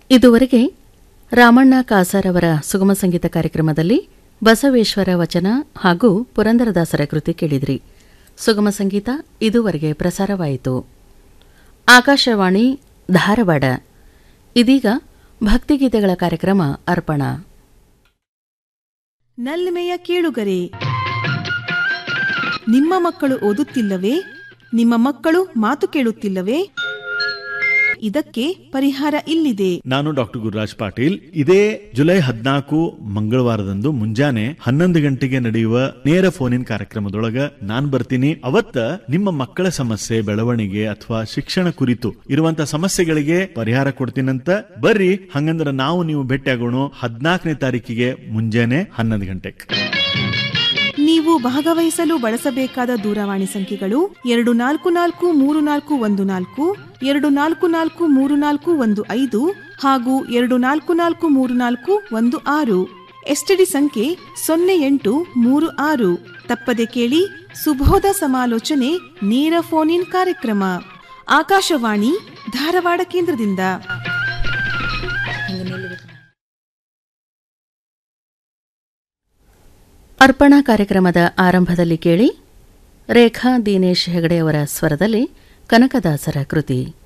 ಇದುವರೆಗೆ ರಾಮಣ್ಣ ಕಾಸರ್ ಅವರ ಸುಗಮ ಸಂಗೀತ ಕಾರ್ಯಕ್ರಮದಲ್ಲಿ ಬಸವೇಶ್ವರ ವಚನ ಹಾಗೂ ಪುರಂದರದಾಸರ ಕೃತಿ ಕೇಳಿದ್ರಿ ಸುಗಮ ಸಂಗೀತ ಇದುವರೆಗೆ ಪ್ರಸಾರವಾಯಿತು ಆಕಾಶವಾಣಿ ಧಾರವಾಡ ಇದೀಗ ಭಕ್ತಿಗೀತೆಗಳ ಕಾರ್ಯಕ್ರಮ ಅರ್ಪಣಾ ನಲ್ಮೆಯ ಕೇಳುಗರೆ ನಿಮ್ಮ ಮಕ್ಕಳು ಓದುತ್ತಿಲ್ಲವೇ ನಿಮ್ಮ ಮಕ್ಕಳು ಮಾತು ಕೇಳುತ್ತಿಲ್ಲವೇ ಇದಕ್ಕೆ ಪರಿಹಾರ ಇಲ್ಲಿದೆ ನಾನು ಡಾಕ್ಟರ್ ಗುರುರಾಜ್ ಪಾಟೀಲ್ ಇದೇ ಜುಲೈ ಹದಿನಾಲ್ಕು ಮಂಗಳವಾರದಂದು ಮುಂಜಾನೆ ಹನ್ನೊಂದು ಗಂಟೆಗೆ ನಡೆಯುವ ನೇರ ಫೋನಿನ್ ಕಾರ್ಯಕ್ರಮದೊಳಗ ನಾನ್ ಬರ್ತೀನಿ ಅವತ್ತ ನಿಮ್ಮ ಮಕ್ಕಳ ಸಮಸ್ಯೆ ಬೆಳವಣಿಗೆ ಅಥವಾ ಶಿಕ್ಷಣ ಕುರಿತು ಇರುವಂತ ಸಮಸ್ಯೆಗಳಿಗೆ ಪರಿಹಾರ ಕೊಡ್ತೀನಂತ ಬರ್ರಿ ಹಂಗಂದ್ರ ನಾವು ನೀವು ಭೇಟಿಯಾಗೋಣ ಹದಿನಾಲ್ಕನೇ ತಾರೀಕಿಗೆ ಮುಂಜಾನೆ ಹನ್ನೊಂದು ಗಂಟೆಗೆ ನೀವು ಭಾಗವಹಿಸಲು ಬಳಸಬೇಕಾದ ದೂರವಾಣಿ ಸಂಖ್ಯೆಗಳು ಎರಡು ನಾಲ್ಕು ನಾಲ್ಕು ಮೂರು ನಾಲ್ಕು ಒಂದು ನಾಲ್ಕು ಎರಡು ನಾಲ್ಕು ನಾಲ್ಕು ಮೂರು ನಾಲ್ಕು ಒಂದು ಐದು ಹಾಗೂ ಎರಡು ನಾಲ್ಕು ನಾಲ್ಕು ಮೂರು ನಾಲ್ಕು ಒಂದು ಆರು ಎಸ್ಟಿಡಿ ಸಂಖ್ಯೆ ಸೊನ್ನೆ ಎಂಟು ಮೂರು ಆರು ತಪ್ಪದೆ ಕೇಳಿ ಸುಬೋಧ ಸಮಾಲೋಚನೆ ನೇರ ಫೋನ್ ಇನ್ ಕಾರ್ಯಕ್ರಮ ಆಕಾಶವಾಣಿ ಧಾರವಾಡ ಕೇಂದ್ರದಿಂದ ಅರ್ಪಣಾ ಕಾರ್ಯಕ್ರಮದ ಆರಂಭದಲ್ಲಿ ಕೇಳಿ ರೇಖಾ ದೀನೇಶ್ ಹೆಗಡೆಯವರ ಸ್ವರದಲ್ಲಿ ಕನಕದಾಸರ ಕೃತಿ